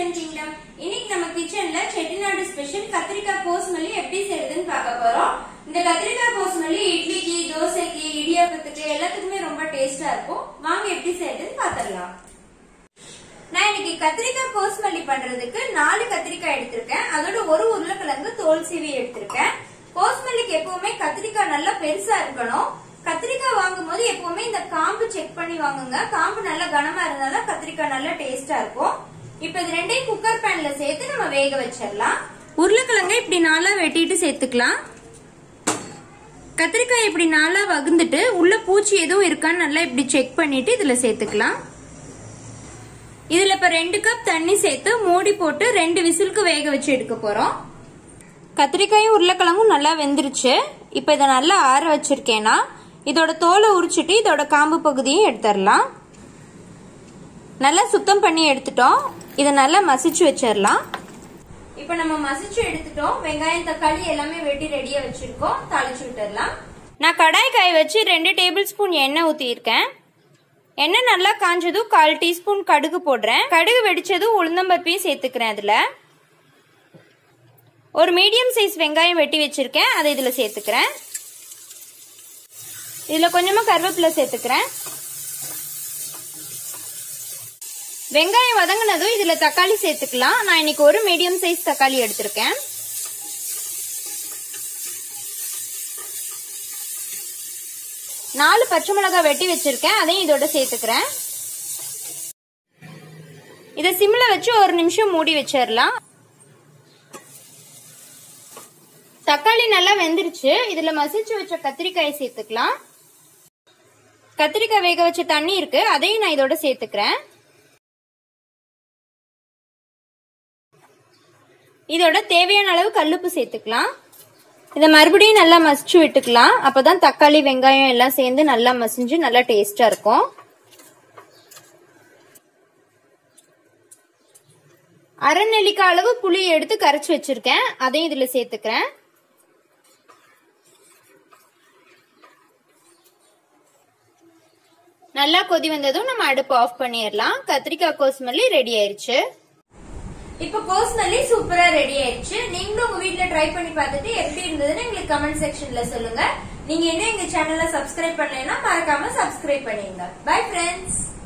kitchen kingdom இன்னைக்கு நம்ம கிச்சன்ல செட்டிநாடு ஸ்பெஷல் கத்திரிக்காய் கோஸ்மல்லி எப்படி செய்யறதுன்னு பார்க்க போறோம் இந்த கத்திரிக்காய் கோஸ்மல்லி இட்லிக்கு தோசைக்கு இடியாப்பத்துக்கு எல்லாத்துக்குமே ரொம்ப டேஸ்டா இருக்கும் வாங்க எப்படி செய்யறதுன்னு பாத்திரலாம் நான் இன்னைக்கு கத்திரிக்காய் கோஸ்மல்லி பண்றதுக்கு நாலு கத்திரிக்காய் எடுத்திருக்கேன் அதோட ஒரு உருளைக்கிழங்கு தோல் சீவி எடுத்திருக்கேன் கோஸ்மல்லிக்கு எப்பவுமே கத்திரிக்காய் நல்லா பெருசா இருக்கணும் கத்திரிக்காய் வாங்கும் போது எப்பவுமே இந்த காம்பு செக் பண்ணி வாங்குங்க காம்பு நல்லா கனமா இருந்தாலும் கத்திரிக்காய் நல்லா டேஸ்டா இருக்கும் இப்ப இது ரெண்டையும் குக்கர் பேன்ல சேர்த்து நம்ம வேக வச்சிடலாம் உருளைக்கிழங்க இப்படி நாளா வெட்டிட்டு சேர்த்துக்கலாம் கத்திரிக்காய் இப்படி நாளா வகுந்துட்டு உள்ள பூச்சி எதுவும் இருக்கான்னு நல்லா இப்படி செக் பண்ணிட்டு இதுல சேர்த்துக்கலாம் இதுல இப்ப ரெண்டு கப் தண்ணி சேர்த்து மூடி போட்டு ரெண்டு விசிலுக்கு வேக வச்சு எடுக்க போறோம் கத்திரிக்காயும் உருளைக்கிழங்கும் நல்லா வெந்துருச்சு இப்ப இதை நல்லா ஆற வச்சிருக்கேன்னா இதோட தோலை உரிச்சிட்டு இதோட காம்பு பகுதியும் எடுத்துடலாம் நல்லா சுத்தம் பண்ணி எடுத்துட்டோம் இதை நல்லா மசிச்சு வச்சிடலாம் இப்ப நம்ம மசிச்சு எடுத்துட்டோம் வெங்காயம் தக்காளி எல்லாமே வெட்டி ரெடியா வச்சிருக்கோம் தாளிச்சு விட்டுடலாம் நான் கடாய் காய வச்சு ரெண்டு டேபிள் ஸ்பூன் எண்ணெய் ஊத்தியிருக்கேன் எண்ணெய் நல்லா காஞ்சதும் கால் டீஸ்பூன் கடுகு போடுறேன் கடுகு வெடிச்சதும் உளுந்தம்பருப்பையும் சேர்த்துக்கிறேன் அதுல ஒரு மீடியம் சைஸ் வெங்காயம் வெட்டி வச்சிருக்கேன் அதை இதுல சேர்த்துக்கிறேன் இதுல கொஞ்சமா கருவேப்பிலை சேர்த்துக்கிறேன் வெங்காயம் வதங்கினதும் இதுல தக்காளி சேர்த்துக்கலாம் நான் இன்னைக்கு ஒரு மீடியம் சைஸ் தக்காளி எடுத்திருக்கேன் நாலு பச்சை மிளகாய் வெட்டி வச்சிருக்கேன் அதையும் இதோட சேர்த்துக்கிறேன் இதை சிம்ல வச்சு ஒரு நிமிஷம் மூடி வச்சிடலாம் தக்காளி நல்லா வெந்துருச்சு இதுல மசிச்சு வச்ச கத்திரிக்காயை சேர்த்துக்கலாம் கத்திரிக்காய் வேக வச்ச தண்ணி இருக்கு அதையும் நான் இதோட சேர்த்துக்கிறேன் இதோட தேவையான அளவு கல்லுப்பு சேர்த்துக்கலாம் இதை மறுபடியும் நல்லா மசிச்சு விட்டுக்கலாம் அப்பதான் தக்காளி வெங்காயம் எல்லாம் சேர்ந்து நல்லா மசிஞ்சு நல்லா டேஸ்டா இருக்கும் அரை நெல்லிக்காய் அளவு புளி எடுத்து கரைச்சி வச்சிருக்கேன் அதையும் இதுல சேர்த்துக்கிறேன் நல்லா கொதி வந்ததும் நம்ம அடுப்பு ஆஃப் பண்ணிடலாம் கத்திரிக்காய் கோஸ்மல்லி ரெடி ஆயிருச்சு இப்ப கோஸ்மல்லி சூப்பரா ரெடி ஆயிருச்சு நீங்களும் உங்க வீட்ல ட்ரை பண்ணி பார்த்துட்டு எப்படி இருந்ததுன்னு எங்களுக்கு கமெண்ட் செக்ஷன்ல சொல்லுங்க நீங்க இன்னும் எங்க சேனலை சப்ஸ்கிரைப் பண்ணலைன்னா மறக்காம சப்ஸ்கிரைப் பண்ணிடுங்க பை ஃப்ரெண்ட்ஸ்